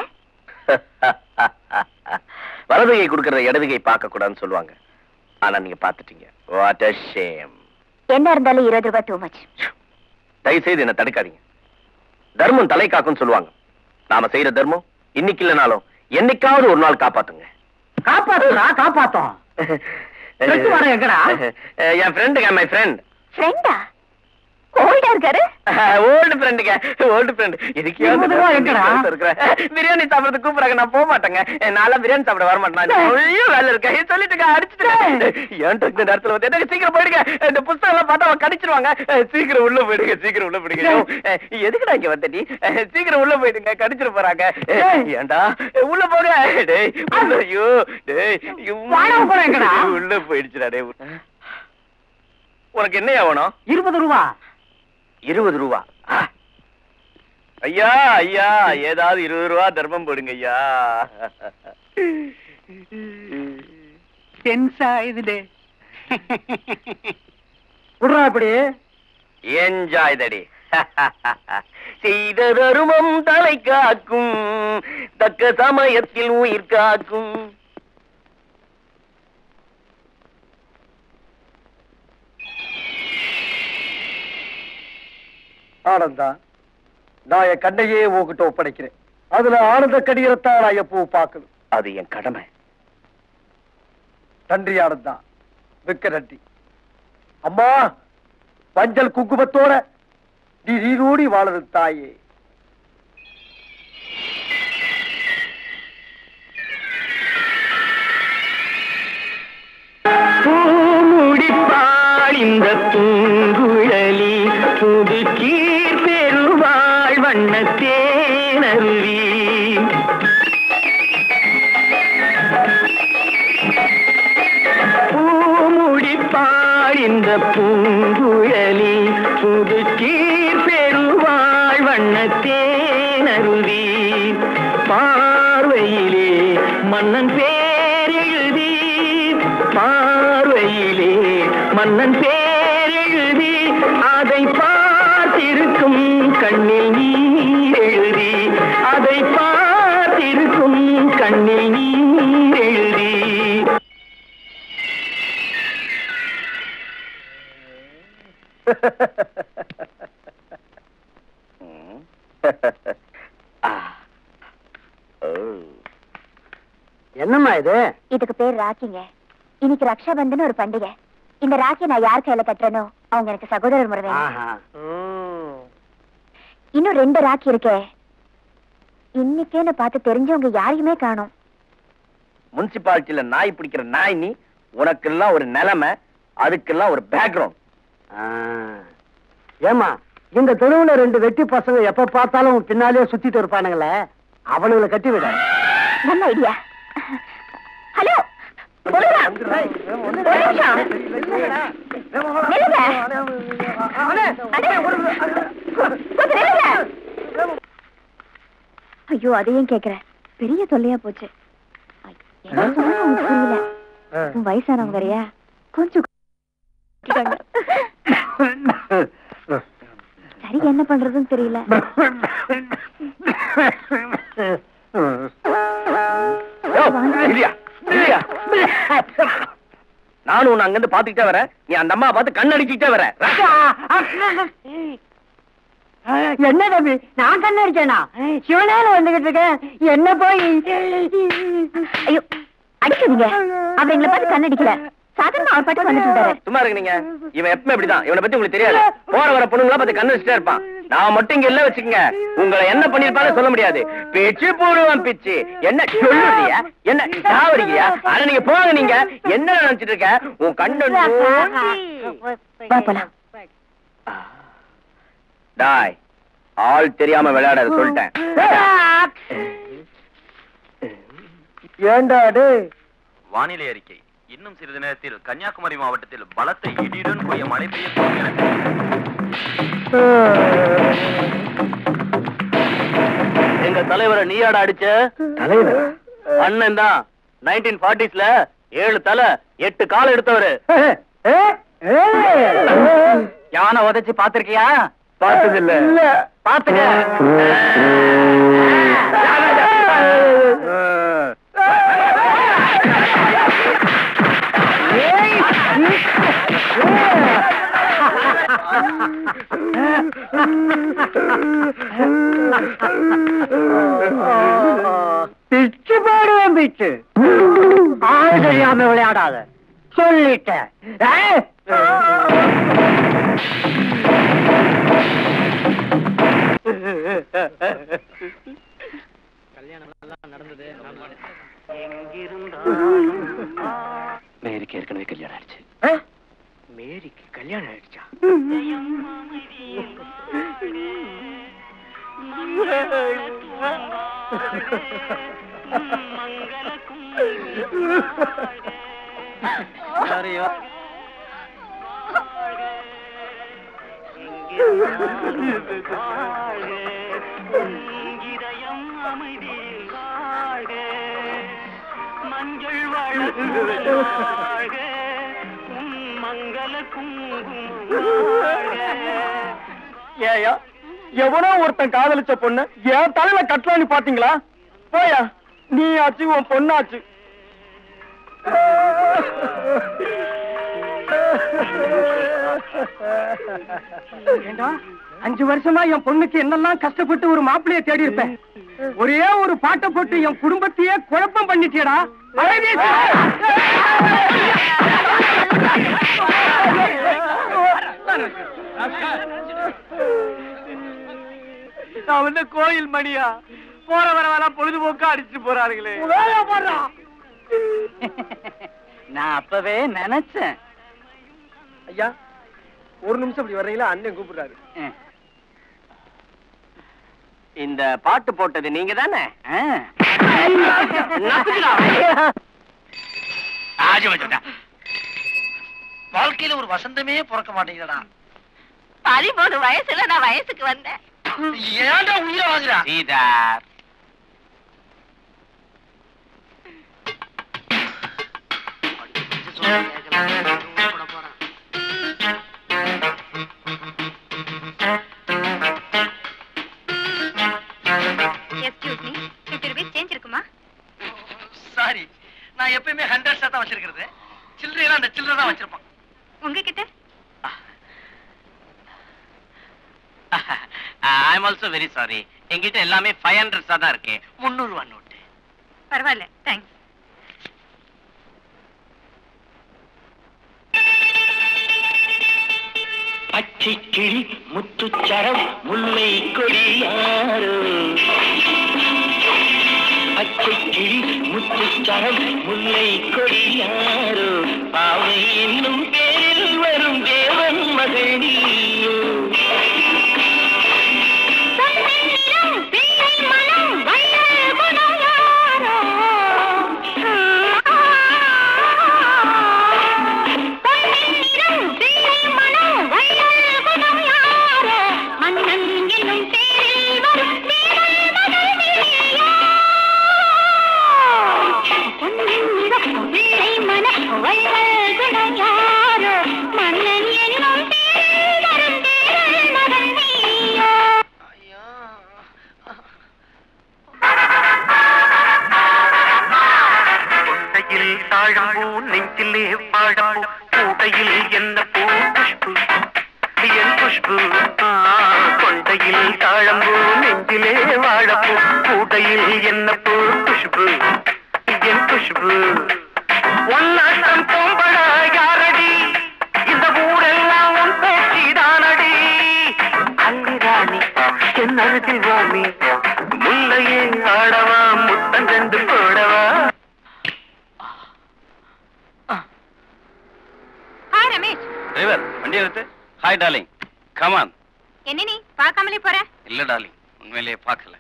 S2: வலது கை கொடுக்கறத இடது கை பார்க்க கூடாதுன்னு சொல்லுவாங்க ஆனா நீங்க பாத்துட்டீங்க வாட் a shame
S9: என்ன இருந்தாலும் இருபது ரூபாய் டூ மச்
S2: தயவு செய்து என்ன தடுக்காதீங்க தர்மம் தலை காக்கும்னு சொல்லுவாங்க நாம செய்யற தர்மம் இன்னைக்கு இல்லைனாலும் என்னைக்காவது ஒரு நாள் காப்பாத்துங்க
S8: காப்பாத்துடா காப்பாத்தோம் செத்து வரேன் எங்கடா?
S2: என் ஃப்ரெண்டுங்க மை ஃப்ரெண்ட்
S9: ஃப்ரெண்டா ஓல்டா இருக்காரு
S2: ஓல்டு ஃப்ரெண்டுங்க ஓல்டு ஃப்ரெண்ட் இதுக்கே
S8: இருபது ரூபா எங்கடா?
S2: பிரியாணி சாப்பிடறது கூப்பிடுறாங்க நான் போக மாட்டேங்க நான் பிரியாணி சாப்பிட வர மாட்டேன் நிறைய வேலை இருக்கேன் சொல்லிட்டுங்க அடிச்சுட்டு ஏன்டா இந்த நேரத்துல வந்து எனக்கு சீக்கிரம் போயிடுங்க இந்த புத்தகம் எல்லாம் பார்த்தா அவன் கடிச்சிருவாங்க சீக்கிரம் உள்ள போயிடுங்க சீக்கிரம் உள்ள போயிடுங்க எதுக்குடா இங்க வந்த நீ சீக்கிரம் உள்ள போயிடுங்க கடிச்சிட்டு போறாங்க ஏன்டா உள்ள போங்க டேய் உள்ள ஐயோ டேய்
S8: வாடா, போறேன் எங்கடா?
S2: உள்ள போயிடுச்சுடா டேய் உனக்கு என்ன வேணும்
S8: இருபது ரூபா
S2: இருபது ரூபா ஆ. ஐயா ஐயா ஏதாவது இருபது ரூபா தர்மம் போடுங்க ஐயா
S7: டென்ஸ் ஆயுதுடே
S8: விடுறா இப்படி
S2: என்ஜாய் தடி செய்த தருமம் தலை காக்கும் தக்க சமயத்தில் உயிர் காக்கும்
S8: ஆனந்தா நான் என் கண்ணையே உங்ககிட்ட ஒப்படைக்கிறேன் அதுல ஆனந்த கடிகரத்தான் நான் எப்பவும் பார்க்கணும்
S2: அது என் கடமை
S8: நன்றி ஆனந்தா மிக்க நன்றி அம்மா மஞ்சள் குங்குமத்தோட நீ நீரோடி வாழறது தாயே
S2: பூமுடிப்பாள் இந்த பூங்குழலி புது கீர் பெருவாள் வண்ண தேனருவி பூமுடிப்பாள் இந்த பூங்குழலி புது கீர் பெருவாள் வண்ண தேனருவி பார்வையிலே மன்னன் பேரெழுதி பார்வையிலே மன்னன் பேரெழுதி அதை பார்த்திருக்கும் கண்ணில் நீர் எழுதி அதை பார்த்திருக்கும் கண்ணில் நீர் எழுதி
S8: என்னம்மா இது
S9: இதுக்கு பேர் ராக்கிங்க இன்னைக்கு ரக்ஷாபந்தன் ஒரு பண்டிகை இந்த ராக்கி நான் யார் கையில கட்டுறேனோ அவங்க எனக்கு சகோதரர் முறை இன்னும் ரெண்டு ராக்கி இருக்கே இன்னைக்கேன்னு பார்த்து தெரிஞ்சவங்க யாரையுமே காணோம்
S2: முனிசிபாலிட்டியில நாய் பிடிக்கிற நாய் நீ உனக்கெல்லாம் ஒரு நிலைமை அதுக்கெல்லாம் ஒரு பேக்ரவுண்ட்
S8: ஏமா இந்த தெருவுல ரெண்டு வெட்டி பசங்க எப்ப பார்த்தாலும் உன் பின்னாலே சுத்திட்டு இருப்பானுங்களே அவனுங்களை கட்டி விட
S9: நல்ல ஐடியா ஹலோ ஐயோ அதையும் கேக்குறேன் பெரிய தொல்லையா போச்சு ஐ, என்ன சொன்னாலும் உனக்கு புரியல உன் வயசானவங்க வேறயா கொஞ்சம் சரி என்ன பண்றதுன்னு தெரியல
S2: இல்லையா இல்லையா நானும் உன்னை அங்கிருந்து பாத்துக்கிட்டே வரேன் நீ அந்த அம்மா பார்த்து கண்ணடிச்சுக்கிட்டே வர
S10: என்ன தம்பி நான் கண்ணடிச்சேனா சிவனேல வந்துகிட்டு இருக்கேன் என்ன போய்
S9: ஐயோ அடிக்காதீங்க அவர் எங்களை பார்த்து கண்ணடிக்கல சாதாரண அவர் பாட்டு வந்துட்டு இருந்தாரு
S2: சும்மா இருக்கு நீங்க இவன் எப்பவுமே இப்படிதான் இவனை பத்தி உங்களுக்கு தெரியாது போற வர பொண்ணுங்களா பார்த்து கண்ணடிச்சுட்டே இருப்பான் நான் மட்டும் இங்க இல்ல வச்சுக்கங்க உங்களை என்ன பண்ணிருப்பான்னு சொல்ல முடியாது பிச்சு போடுவான் பிச்சு என்ன சொல்லுறியா என்ன சாவடிக்கியா ஆனா நீங்க போங்க நீங்க என்ன நினைச்சிட்டு இருக்க உன் கண்ணு
S9: வா போலாம்
S2: டாய் ஆள் தெரியாம விளையாடாத சொல்லிட்டேன்
S8: ஏண்டா டேய்
S5: வானிலை அறிக்கை இன்னும் சிறிது நேரத்தில் கன்னியாகுமரி மாவட்டத்தில் பலத்த இடியுடன் கூடிய மழை பெய்யக்கூடும் என
S2: எங்க தலைவரை நீயாட அடிச்ச
S8: தலைவர்
S2: அண்ணன் தான் நைன்டீன் ஃபார்ட்டிஸ்ல ஏழு தலை எட்டு கால் எடுத்தவரு யானை உதைச்சு பாத்திருக்கியா
S8: பார்த்தது இல்ல
S2: பாத்துக்க
S10: பிச்சு போடுவேன் பிச்சு ஆள் தெரியாம விளையாடாத சொல்லிட்டேன் ஏய்!
S2: மேரிக்கு ஏற்கனவே கல்யாணம் ஆயிடுச்சு
S8: மேரிக்கு கல்யாணம் ஆயிடுச்சா
S2: ஏயா எவனோ ஒருத்தன் காதலிச்ச பொண்ணு என் தலையில கட்டலான்னு பாத்தீங்களா போயா நீ ஆச்சு உன் பொண்ணாச்சு
S8: ஏண்டா அஞ்சு வருஷமா என் பொண்ணுக்கு என்னெல்லாம் கஷ்டப்பட்டு ஒரு மாப்பிளைய தேடி இருப்பேன் ஒரே ஒரு பாட்டை போட்டு என் குடும்பத்தையே குழப்பம் பண்ணிட்டியடா பரதேசி!
S2: நான் வந்து கோயில் மணியா போற வரவெல்லாம் பொழுதுபோக்கா அடிச்சுட்டு போறாருங்களே
S8: நான் அப்பவே நினைச்சேன்
S7: ஐயா ஒரு நிமிஷம் இப்படி வர்றீங்களா அண்ணன் கூப்பிடுறாரு
S2: இந்த பாட்டு போட்டது நீங்க தானே
S8: வாழ்க்கையில ஒரு வசந்தமே பிறக்க மாட்டேங்குதடா
S4: பதிமூணு வயசுல நான் வயசுக்கு வந்தேன்
S8: ஏன்டா உயிரை வாங்குறா
S2: சீதார்
S4: excuse me fifty rupees change இருக்குமா
S8: சாரி நான் எப்பயுமே ஹண்ட்ரட் தான் வச்சிருக்கிறது சில்லறையெல்லாம் அந்த சில்லறை தான் வச்சிருப்பான்
S4: உங்ககிட்ட
S2: I am also very sorry என்கிட்ட எல்லாமே ஃபைவ் ஹண்ட்ரட்ஸா தான் இருக்கு
S8: முந்நூறு ரூபா நோட்டு
S4: பரவாயில்ல தேங்க்ஸ்
S8: பச்சை கிளி முத்துச்சரம் முல்லை கொடியாரோ பச்சை கிளி முத்துச்சரம் முல்லை கொடியாரோ பாவை என்னும் பேரில் வரும் தேவன் மகள் நீயோ
S4: மன்னன் என்னும் பேரில் வரும் தேவன் மகள் நீயோ. பொன்னின் நிறம் வெள்ளை மன வள்ளல் குணம் யாரோ மன்னன் என்னும் பேரில் வரும் தேவன் மகள் நீயோ
S8: கொண்டையில் தாழம்பூ நெஞ்சிலே வாழப்பூ கூடையில் என்ன பூ புஷ்பு என் புஷ்பு ஆ, கொண்டையில் தாழம்பூ நெஞ்சிலே வாழப்பூ கூடையில் என்ன பூ குஷ்பு என் குஷ்பு ஒன்னாட்டம் போம்பட யாரடி இந்த ஊரெல்லாம் உன் பேச்சிதானடி அல்லிராணி என் அருகில் வாமி முல்லையே ஆடவா முத்தங்கண்டு போடவா
S4: ஹாய் ரமேஷ்
S5: டிரைவர் வண்டி எடுத்து ஹாய் டார்லிங் கமான்
S4: என்ன நீ பார்க்காமலே போற
S5: இல்ல டார்லிங் உண்மையிலேயே பார்க்கல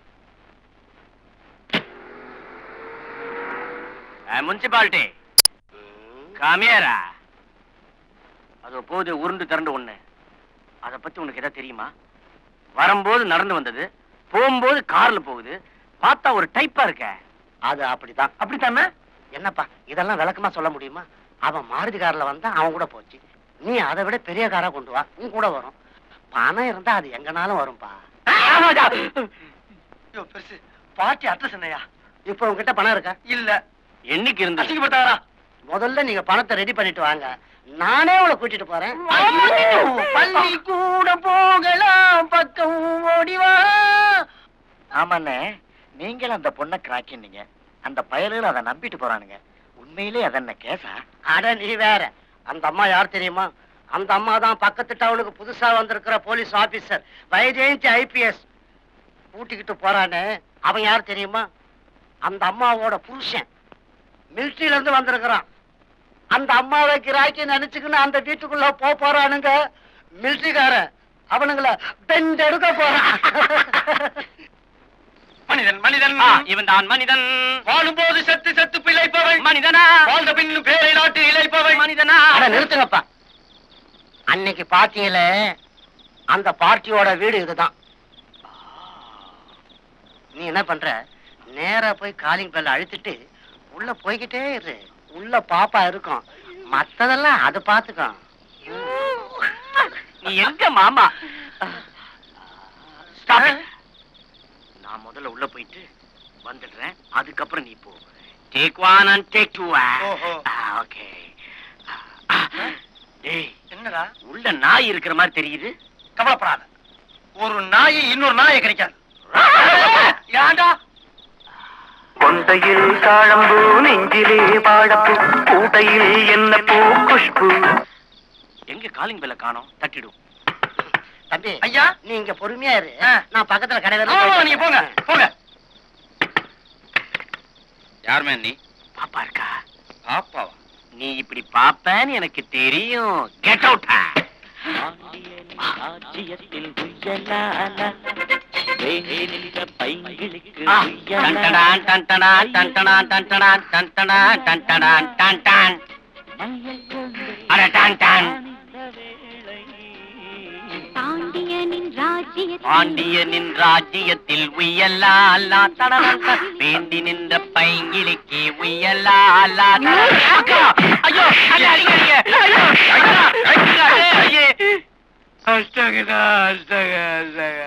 S2: முனிசிபாலிட்டி காமியாரா அது போகுது உருண்டு திரண்டு ஒண்ணு அத பத்தி உனக்கு ஏதாவது தெரியுமா வரும்போது நடந்து வந்தது போகும்போது கார்ல போகுது பார்த்தா ஒரு டைப்பா இருக்க
S8: அது அப்படித்தான் அப்படித்தானே என்னப்பா இதெல்லாம் விளக்கமா சொல்ல முடியுமா அவன் மாருதி கார்ல வந்தா அவன் கூட போச்சு நீ அதை விட பெரிய காரா கொண்டு வா உன் கூட வரும் பணம் இருந்தா அது எங்கனாலும் வரும்பா பெருசு பார்ட்டி அட்ரஸ் என்னையா இப்ப உங்ககிட்ட பணம் இருக்கா இல்ல
S2: என்னைக்கு இருந்து
S8: அசிங்கப்பட்டாரா முதல்ல நீங்க பணத்தை ரெடி பண்ணிட்டு வாங்க நானே உங்களை கூட்டிட்டு போறேன் பள்ளி கூட போகலாம் பக்கம் ஓடிவா ஆமாண்ணே நீங்களும் அந்த பொண்ணை கிராக்கின்னீங்க அந்த பயலுகள் அதை நம்பிட்டு போறானுங்க உண்மையிலே அது என்ன கேசா அட நீ வேற அந்த அம்மா யார் தெரியுமா அந்த அம்மா தான் பக்கத்து டவுனுக்கு புதுசா வந்திருக்கிற போலீஸ் ஆபீசர் வைஜெயந்தி ஐபிஎஸ் கூட்டிக்கிட்டு போறானே அவன் யார் தெரியுமா அந்த அம்மாவோட புருஷன் மிலிட்டரியில இருந்து வந்திருக்கிறான் அந்த அம்மாவை கிராக்கி நினைச்சுக்கின்னு அந்த வீட்டுக்குள்ள போக போறானுங்க மிலிட்டரிக்காரன் அவனுங்கள பெண்ட் எடுக்க போறான்
S2: மனிதன் மனிதன் இவன் தான் மனிதன்
S8: வாழும்போது செத்து செத்து பிழைப்பவன்
S2: மனிதனா
S8: வாழ்ந்த பின் பேரை நாட்டு இழைப்பவன்
S2: மனிதனா
S8: நிறுத்துங்கப்பா அன்னைக்கு பாத்தீங்கள அந்த பார்ட்டியோட வீடு இதுதான் நீ என்ன பண்ற நேரா போய் காலிங் பெல்ல அழுத்திட்டு உள்ள போய்கிட்டே இரு உள்ள பாப்பா இருக்கும் மத்ததெல்லாம் அது பாத்துக்கும்
S2: நீ எங்க மாமா
S8: Stop it. நான் முதல்ல உள்ள போயிட்டு வந்துடுறேன் அதுக்கப்புறம் நீ போ
S2: take one and take two
S8: ஓஹோ.
S2: ஓகே டேய்
S8: என்னடா
S2: உள்ள நாய் இருக்கிற மாதிரி தெரியுது
S8: கவலைப்படாத ஒரு நாய் இன்னொரு நாயை கிடைக்காது ஏன்டா
S11: கொண்டையில் தாழம்பூ நெஞ்சிலே வாழப்பூ கூடையில் என்ன பூ குஷ்பு
S2: எங்க காலிங் பெல்ல காணோம் தட்டிடும்
S8: தம்பி
S2: ஐயா
S8: நீ இங்க பொறுமையா இரு
S2: ஆ.
S8: நான் பக்கத்துல கடை
S2: ஆமா, ஆமா, நீங்க போங்க போங்க
S5: யார் மேன் நீ
S2: பாப்பா இருக்கா
S5: பாப்பாவா
S2: நீ இப்படி பாப்பேன்னு எனக்கு தெரியும் கெட் அவுட்
S4: பாண்டியனின் ராஜ்யத்தில்
S2: பாண்டியனின் ராஜ்யத்தில் உயலா அல்லா தடவன் வேண்டி நின்ற பைங்கிலிக்கு உயலா அல்லா அக்கா ஐயோ அடி அடிங்க ஐயோ அக்கா, அக்கா, ஐயே. அஷ்டகடா அஷ்டக அஷ்டக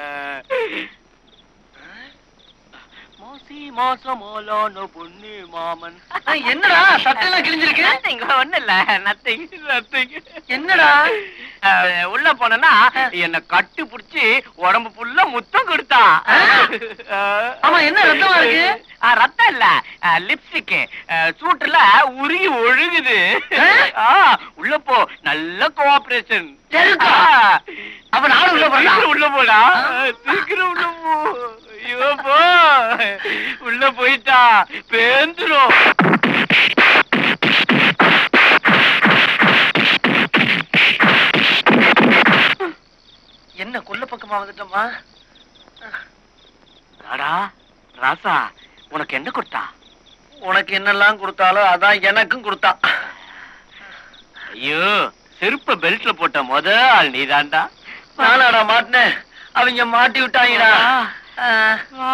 S2: மோசி மோசமோலோனு பொண்ணு மாமன்
S8: என்னடா சட்டையெல்லாம் கிழிஞ்சிருக்கு
S2: இங்க ஒண்ணு இல்ல நத்திங் நத்திங்
S8: என்னடா
S2: அஹ், உள்ள போனா என்ன கட்டி புடிச்சு உடம்பு ஃபுல்லா முத்தம் கொடுத்தான்
S8: ஆமா, என்ன ரத்தமா இருக்கு?
S2: அஹ், ரத்தம் இல்ல லிப்ஸ்டிக் சூட்டுல உருகி ஒழுகுது ஆ, உள்ள போ நல்ல கோஆபரேஷன்
S8: எதுக்கா? அப்ப நானும் உள்ள போறேனா?
S2: உள்ள போடா சீக்கிரம் உள்ள போ ஐயோ போ உள்ள போயிட்டா பேந்துரும்
S8: என்ன கொல்ல பக்கமா வந்துட்டோமா
S2: அடா ராசா உனக்கு என்ன கொடுத்தா
S8: உனக்கு என்னெல்லாம் கொடுத்தாலும் அதான் எனக்கும் கொடுத்தா
S2: ஐயோ செருப்ப பெல்ட்ல போட்ட முத ஆள் நீதான்டா
S8: நானாடா மாட்டினேன் அவங்க மாட்டி விட்டாங்கடா ஆ.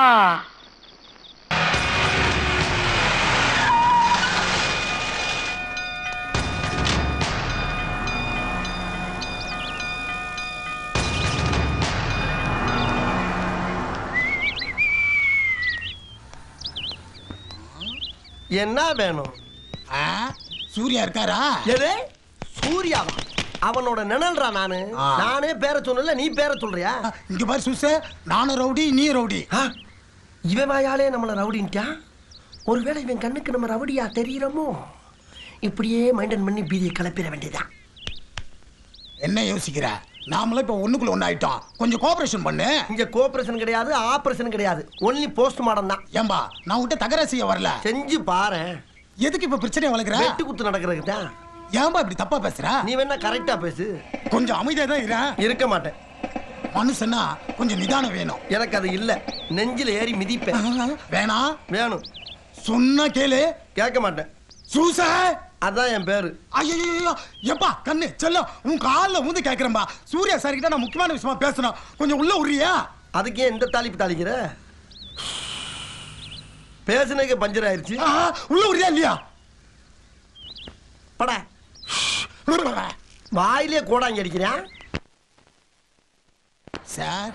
S1: என்ன வேணும்
S3: சூர்யா இருக்காரா
S1: எது சூர்யாவா அவனோட நிழல்றா நானு
S3: ஆ.
S1: நானே பேர சொன்னல நீ பேர சொல்றியா
S3: இங்க பாரு சுச நானும் ரவுடி நீ ரவுடி
S1: ஆ, இவன் வாயாலே நம்மள ரவுடின்ட்டான் ஒருவேளை இவன் கண்ணுக்கு நம்ம ரவுடியா தெரியறோமோ இப்படியே மைண்டன் பண்ணி பீதியை கிளப்பிட வேண்டியதான்
S3: என்ன யோசிக்கிற நாமளும் இப்ப ஒண்ணுக்குள்ள ஒண்ணு ஆயிட்டோம் கொஞ்சம் கோஆபரேஷன் பண்ணு
S1: இங்க கோஆபரேஷன் கிடையாது ஆபரேஷன் கிடையாது ஒன்லி போஸ்ட் மார்டம் தான்
S3: ஏம்பா நான் உன்கிட்ட தகராறு செய்ய வரல
S1: செஞ்சு பாரு
S3: எதுக்கு இப்ப பிரச்சனை வளர்க்குற
S1: வெட்டு குத்து நடக்கிறதுக்கு தான்
S3: ஏன்பா இப்படி தப்பா பேசுற
S1: நீ வேணா கரெக்டா பேசு
S3: கொஞ்சம் அமைதியா தான் இரு
S1: இருக்க மாட்டேன்
S3: மனுஷனா கொஞ்சம் நிதானம் வேணும்
S1: எனக்கு அது இல்ல நெஞ்சில ஏறி மிதிப்பேன்
S3: வேணாம்
S1: வேணும்
S3: சொன்னா கேளு
S1: கேட்க மாட்டேன்
S3: சூச
S1: அதான் என் பேரு
S3: ஐயோ எப்பா கண்ணு செல்லம் உன் காலில் வந்து கேட்கிறேன்பா சூர்யா சார் கிட்ட நான் முக்கியமான விஷயமா பேசணும் கொஞ்சம் உள்ள உரியா
S1: அதுக்கு ஏன் இந்த தாளிப்பு தாளிக்கிற பேசுனதுக்கு பஞ்சர் ஆயிருச்சு
S3: உள்ள உரியா இல்லையா
S1: பட வாயிலே கோடாங்கி அடிக்கிறேன்
S3: சார்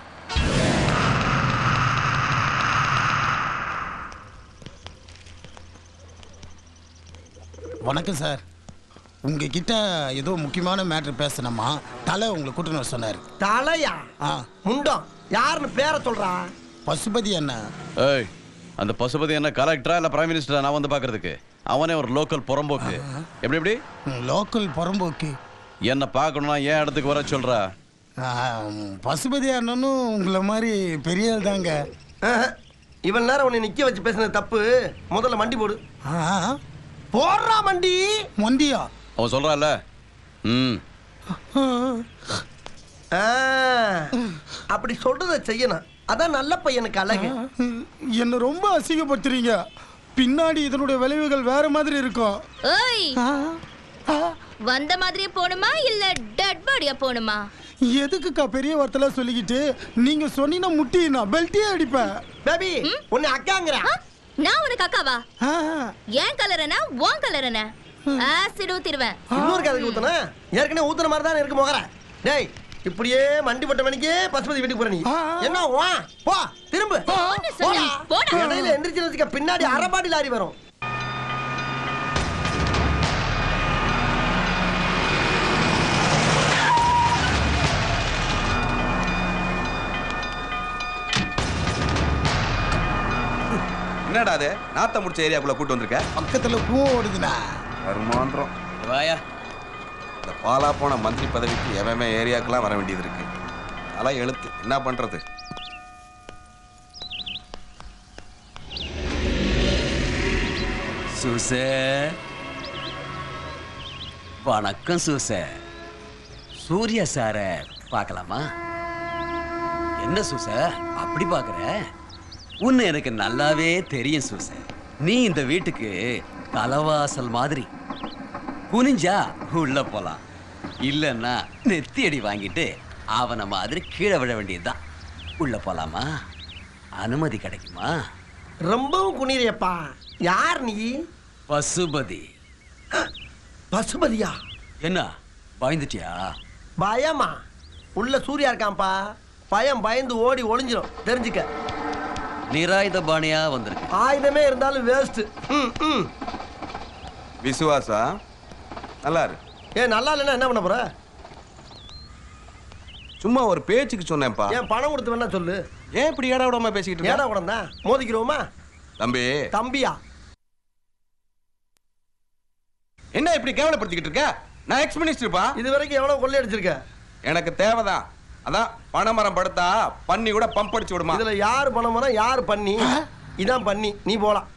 S3: வணக்கம் சார் உங்ககிட்ட ஏதோ முக்கியமான மேட்ரு பேசணுமா தலை உங்களை கூட்டணும் வர சொன்னார்
S1: தலையா
S3: ஆ
S1: முண்டம் யாருன்னு பேரை சொல்றா
S3: பசுபதி அண்ணா
S11: ஏய் அந்த பசுபதி என்ன கலெக்டரா இல்ல பிரைம் மினிஸ்டரா நான் வந்து பாக்குறதுக்கு அவனே ஒரு லோக்கல் புறம்போக்கு எப்படி எப்படி
S3: லோக்கல் புறம்போக்கு
S11: என்ன பார்க்கணும்னா ஏன் இடத்துக்கு வர சொல்றா
S3: ஆ, பசுபதி அண்ணனும் உங்களை மாதிரி பெரிய ஆள் தாங்க
S1: ஆஹ். இவன் நேரம் உன்னை நிக்க வச்சு பேசுனது தப்பு முதல்ல மண்டி போடு
S3: ஆ,
S1: போடுறா மண்டி
S3: மொண்டியா
S11: அவன் சொல்றான்ல ம்
S1: ஆ, அப்படி சொல்றத செய்யணும் அதான் நல்ல பையனுக்கு அழகு
S3: என்ன ரொம்ப அசிங்கப்படுத்துறீங்க பின்னாடி இதனுடைய விளைவுகள் வேற மாதிரி இருக்கும்
S12: ஓய் வந்த மாதிரியே போணுமா இல்ல டெட் பாடியா போணுமா
S3: எதுக்குக்கா பெரிய வார்த்தைலாம் சொல்லிக்கிட்டு நீங்க சொன்னீங்கன்னா முட்டி நான் பெல்ட்டே அடிப்பேன்
S1: பேபி உன்னை அக்காங்கிற
S12: ஆ? நான் உனக்கு அக்காவா
S3: ஆ,
S12: ஏன் கலர் என்ன உன் கலர் என்ன ஆசிட் ஊத்திடுவேன்
S1: இன்னொரு கதைக்கு ஊத்தனா ஏற்கனவே ஊத்துன மாதிரி தான் இருக்கு முகர டேய் இப்படியே மண்டி பட்ட மணிக்கு பசுபதி வீட்டுக்கு போற நீ
S3: ஆ.
S1: என்ன வா போ திரும்ப
S12: போன்னு சொன்னேன்.
S1: போடா.
S12: போடா.
S1: இடையில எந்திரிச்சு வச்சுக்க பின்னாடி அரைபாடி லாரி வரும்
S13: என்னடா அது நாத்த முடிச்ச ஏரியாக்குள்ள கூட்டு வந்திருக்க
S3: பக்கத்துல பூ ஓடுதுண்ணா
S13: வருமாந்திரம்
S11: வாயா
S13: இந்த பாலா போன மந்திரி பதவிக்கு எவன் ஏரியாக்கெல்லாம் வர வேண்டியது இருக்கு அதெல்லாம் எழுத்து என்ன பண்றது
S14: சூசே வணக்கம் சூசே சூர்யா சார பார்க்கலாமா என்ன சூச அப்படி பார்க்கற உன்னை எனக்கு நல்லாவே தெரியும் சூச நீ இந்த வீட்டுக்கு தலவாசல் மாதிரி குனிஞ்சா உள்ள போலாம் இல்லைன்னா நெத்தி அடி வாங்கிட்டு அவனை மாதிரி கீழே விழ வேண்டியதுதான் உள்ள போலாமா அனுமதி கிடைக்குமா
S1: ரொம்பவும் குனிறியப்பா யார் நீ
S14: பசுபதி
S1: பசுபதியா
S14: என்ன பயந்துட்டியா
S1: பயமா உள்ள சூர்யா இருக்கான்ப்பா பயம் பயந்து ஓடி ஒளிஞ்சிடும் தெரிஞ்சுக்க
S14: நிராயுத பாணியா வந்திருக்கு
S1: ஆயுதமே இருந்தாலும் வேஸ்ட் ம் ம்
S13: விசுவாசா நல்லா இரு
S1: ஏன் நல்லா இல்லைன்னா என்ன பண்ண போற
S13: சும்மா ஒரு பேச்சுக்கு சொன்னேன்ப்பா
S1: ஏன் பணம் கொடுத்து வேணா சொல்லு
S13: ஏன் இப்படி ஏடா விடாம பேசிக்கிட்டு
S1: ஏடா
S13: இருக்க
S1: உடனே தான் மோதிக்கிறோமா
S13: தம்பி
S1: தம்பியா
S13: என்ன இப்படி கேவலப்படுத்திக்கிட்டு இருக்க நான் எக்ஸ் மினிஸ்டர்ப்பா
S1: இது வரைக்கும் எவ்வளவு கொள்ளையடிச்சிருக்க
S13: எனக்கு தேவைதான் அதான் பனைமரம் படுத்தா பண்ணி கூட பம்ப் அடிச்சு விடுமா
S1: இதுல யார் பணம் வர யார் பண்ணி இதான் பண்ணி நீ போலாம்